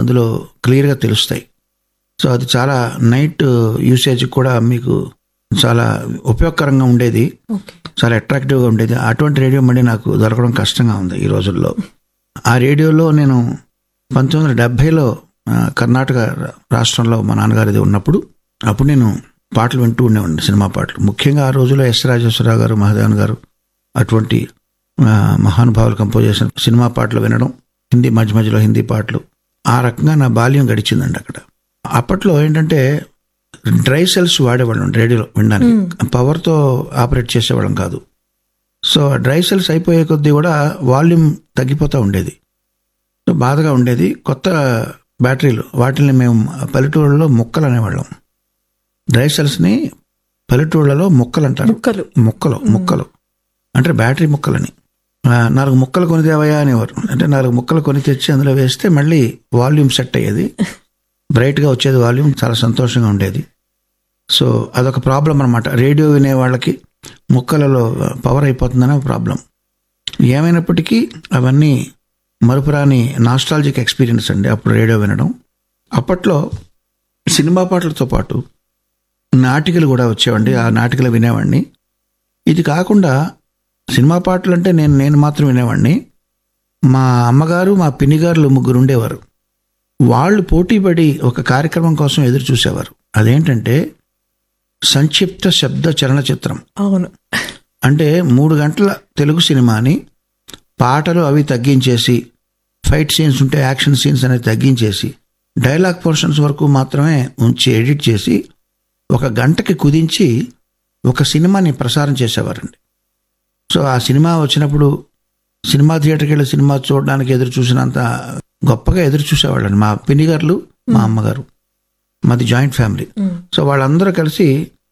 అందులో క్లియర్గా తెలుస్తాయి సో అది చాలా నైట్ యూసేజ్ కూడా మీకు చాలా ఉపయోగకరంగా ఉండేది ఓకే చాలా అట్రాక్టివ్గా ఉండేది అటువంటి రేడియో మళ్ళీ నాకు దొరకడం కష్టంగా ఉంది ఈ రోజుల్లో ఆ రేడియోలో నేను పంతొమ్మిది వందల డెబ్భైలో కర్ణాటక రాష్ట్రంలో మా నాన్నగారిది ఉన్నప్పుడు అప్పుడు నేను పాటలు వింటూ ఉండేవాడిని సినిమా పాటలు ముఖ్యంగా ఆ రోజుల్లో ఎస్ రాజేశ్వరరావు గారు మహాదేవన్ గారు అటువంటి ఆ, మహానుభావులు కంపోజ్ చేసిన సినిమా పాటలు వినడం హిందీ మధ్య మధ్యలో హిందీ పాటలు ఆ రకంగా నా బాల్యం గడిచిందండి అక్కడ అప్పట్లో ఏంటంటే డ్రై సెల్స్ వాడేవాళ్ళం రేడియోలో వినడానికి పవర్తో ఆపరేట్ చేసేవాళ్ళం కాదు సో డ్రై సెల్స్ అయిపోయే కొద్దీ కూడా వాల్యూమ్ తగ్గిపోతూ ఉండేది సో బాధగా ఉండేది కొత్త బ్యాటరీలు వాటిని మేము పల్లెటూళ్ళలో ముక్కలు అనేవాళ్ళం డ్రై సెల్స్ని పల్లెటూళ్ళలో ముక్కలు అంటారు ముక్కలు ముక్కలు ముక్కలు అంటే బ్యాటరీ ముక్కలని ఆ, నాలుగు ముక్కలు కొని తేవయా అనేవారు అంటే నాలుగు ముక్కలు కొని తెచ్చి అందులో వేస్తే మళ్ళీ వాల్యూమ్ సెట్ అయ్యేది బ్రైట్గా వచ్చేది వాల్యూమ్ చాలా సంతోషంగా ఉండేది సో అదొక ప్రాబ్లం అనమాట రేడియో వినే వాళ్ళకి ముక్కలలో పవర్ అయిపోతుందనే ప్రాబ్లం ఏమైనప్పటికీ అవన్నీ మరుపురాని నాస్టాలజిక్ ఎక్స్పీరియన్స్ అండి అప్పుడు రేడియో వినడం అప్పట్లో సినిమా పాటలతో పాటు నాటికలు కూడా వచ్చేవండి ఆ నాటికలు వినేవాడిని ఇది కాకుండా సినిమా పాటలు అంటే నేను నేను మాత్రం వినేవాడిని మా అమ్మగారు మా పిన్నిగారులు ముగ్గురు ఉండేవారు వాళ్ళు పోటీపడి ఒక కార్యక్రమం కోసం ఎదురు చూసేవారు అదేంటంటే సంక్షిప్త శబ్ద చలనచిత్రం అవును అంటే మూడు గంటల తెలుగు సినిమాని పాటలు అవి తగ్గించేసి ఫైట్ సీన్స్ ఉంటే యాక్షన్ సీన్స్ అనేవి తగ్గించేసి డైలాగ్ పోర్షన్స్ వరకు మాత్రమే ఉంచి ఎడిట్ చేసి ఒక గంటకి కుదించి ఒక సినిమాని ప్రసారం చేసేవారండి సో ఆ సినిమా వచ్చినప్పుడు సినిమా థియేటర్కి వెళ్ళి సినిమా చూడడానికి ఎదురు చూసినంత గొప్పగా ఎదురు చూసేవాళ్ళండి మా పిన్నిగారులు మా అమ్మగారు మాది జాయింట్ ఫ్యామిలీ సో వాళ్ళందరూ కలిసి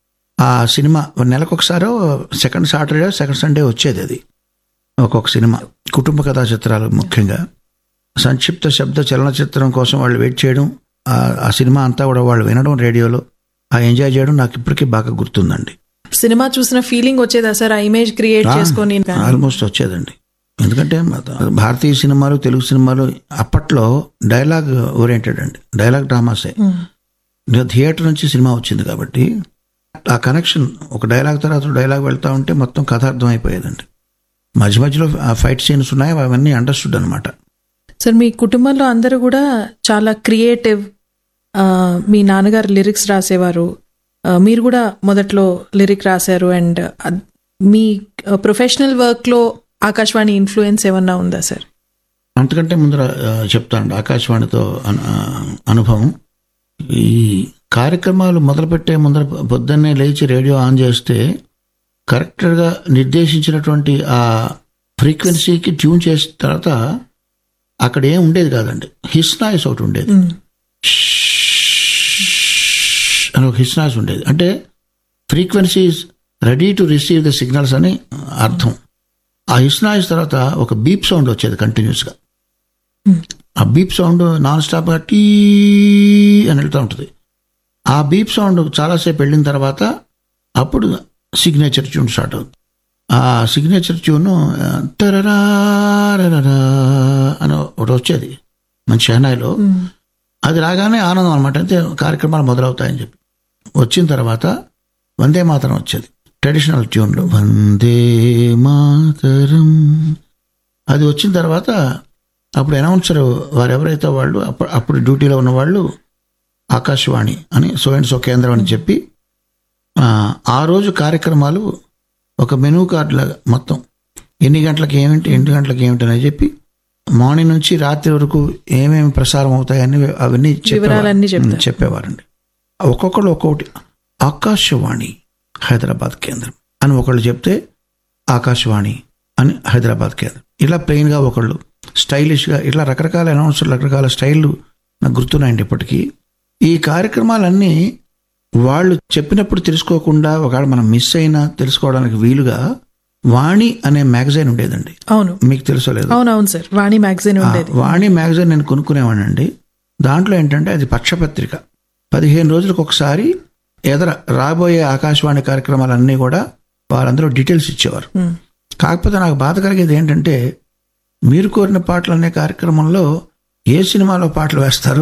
ఆ సినిమా నెలకొకసారో సెకండ్ సాటర్డే సెకండ్ సండే వచ్చేది అది ఒక్కొక్క సినిమా కుటుంబ కథా చిత్రాలు ముఖ్యంగా సంక్షిప్త శబ్ద చలనచిత్రం కోసం వాళ్ళు వెయిట్ చేయడం ఆ- ఆ సినిమా అంతా కూడా వాళ్ళు వినడం రేడియోలో ఆ ఎంజాయ్ చేయడం నాకు ఇప్పటికీ బాగా గుర్తుందండి సినిమా చూసిన ఫీలింగ్ వచ్చేదా సార్ ఆ ఇమేజ్ క్రియేట్ చేసుకొని ఆల్మోస్ట్ వచ్చేదండి ఎందుకంటే మన భారతీయ సినిమాలు తెలుగు సినిమాలు అప్పట్లో డైలాగ్ ఓరియంటెడ్ అండి డైలాగ్ డ్రామాసే ఇంకా థియేటర్ నుంచి సినిమా వచ్చింది కాబట్టి ఆ కనెక్షన్ ఒక డైలాగ్ తర్వాత డైలాగ్ వెళ్తా ఉంటే మొత్తం కథ అర్థం అయిపోయేదండి మధ్య మధ్యలో ఆ ఫైట్ సీన్స్ ఉన్నాయి అవన్నీ అండర్స్టూడ్ అనమాట సార్ మీ కుటుంబంలో అందరూ కూడా చాలా క్రియేటివ్ మీ నాన్నగారు లిరిక్స్ రాసేవారు ఆ, మీరు కూడా మొదట్లో లిరిక్ రాశారు అండ్ మీ ప్రొఫెషనల్ వర్క్లో ఆకాశవాణి ఇన్ఫ్లుయెన్స్ ఏమన్నా ఉందా సార్ అంతకంటే ముందర ఆ, చెప్తాను ఆకాశవాణితో అను- ఆ, అనుభవం ఈ కార్యక్రమాలు మొదలుపెట్టే ముందర పొద్దున్నే లేచి రేడియో ఆన్ చేస్తే కరెక్ట్గా నిర్దేశించినటువంటి ఆ ఫ్రీక్వెన్సీకి ట్యూన్ చేసిన తర్వాత అక్కడ ఏం ఉండేది కాదండి హిస్ నాయిస్ ఒకటి ఉండేది అని ఒక హిస్ నాయిస్ ఉండేది అంటే frequency ready to receive the signals అని అర్థం ఆ హిస్ నాయిస్ తర్వాత ఒక బీప్ సౌండ్ వచ్చేది కంటిన్యూస్గా ఆ బీప్ సౌండ్ నాన్ స్టాప్గా టీ అని వెళ్తూ ఉంటుంది ఆ బీప్ సౌండ్ చాలాసేపు వెళ్ళిన తర్వాత అప్పుడు సిగ్నేచర్ ట్యూన్ స్టార్ట్ అవుతుంది ఆ సిగ్నేచర్ ట్యూన్ తరరా రరరా అని ఒకటి వచ్చేది మంచి షెహనాయిలో అది రాగానే ఆనందం అనమాట అయితే కార్యక్రమాలు మొదలవుతాయని చెప్పి వచ్చిన తర్వాత వందే మాతరం వచ్చేది ట్రెడిషనల్ ట్యూన్లో వందే మాతరం అది వచ్చిన తర్వాత అప్పుడు అనౌన్సర్ వారు ఎవరైతే వాళ్ళు అప్పుడు అప్పుడు డ్యూటీలో ఉన్న వాళ్ళు ఆకాశవాణి అని సో అండ్ సో కేంద్రం అని చెప్పి ఆ, ఆ రోజు కార్యక్రమాలు ఒక మెనూ కార్డ్ లాగా మొత్తం ఎన్ని గంటలకు ఏమిటి ఎన్ని గంటలకు ఏమిటి అని చెప్పి మార్నింగ్ నుంచి రాత్రి వరకు ఏమేమి ప్రసారం అవుతాయని అవన్నీ వివరాలన్నీ చెప్పేవారు. చెప్తారు. చెప్పేవారండి ఒక్కొక్కరు ఒక్కొక్కటి ఆకాశవాణి హైదరాబాద్ కేంద్రం అని ఒకళ్ళు చెప్తే ఆకాశవాణి అని హైదరాబాద్ కేంద్రం ఇలా ప్లెయిన్గా ఒకళ్ళు స్టైలిష్గా ఇట్లా రకరకాల అనౌన్సర్లు రకరకాల స్టైళ్ళు నాకు గుర్తున్నాయండి ఇప్పటికీ ఈ కార్యక్రమాలన్నీ వాళ్ళు చెప్పినప్పుడు తెలుసుకోకుండా ఒకవేళ మనం మిస్ అయినా తెలుసుకోవడానికి వీలుగా వాణి అనే మ్యాగజైన్ ఉండేదండి అవును మీకు తెలుసో లేదు అవునవును సార్ వాణి మ్యాగజైన్ ఆ, ఉండేది వాణి మ్యాగజైన్ నేను కొనుక్కునేవాడినండి దాంట్లో ఏంటంటే అది పక్షపత్రిక పదిహేను రోజులకు ఒకసారి ఎదర రాబోయే ఆకాశవాణి కార్యక్రమాలన్నీ కూడా వారందరూ డీటెయిల్స్ ఇచ్చేవారు ఉమ్. కాకపోతే నాకు బాధ కలిగేది ఏంటంటే మీరు కోరిన పాటలు అనే కార్యక్రమంలో ఏ సినిమాలో పాటలు వేస్తారు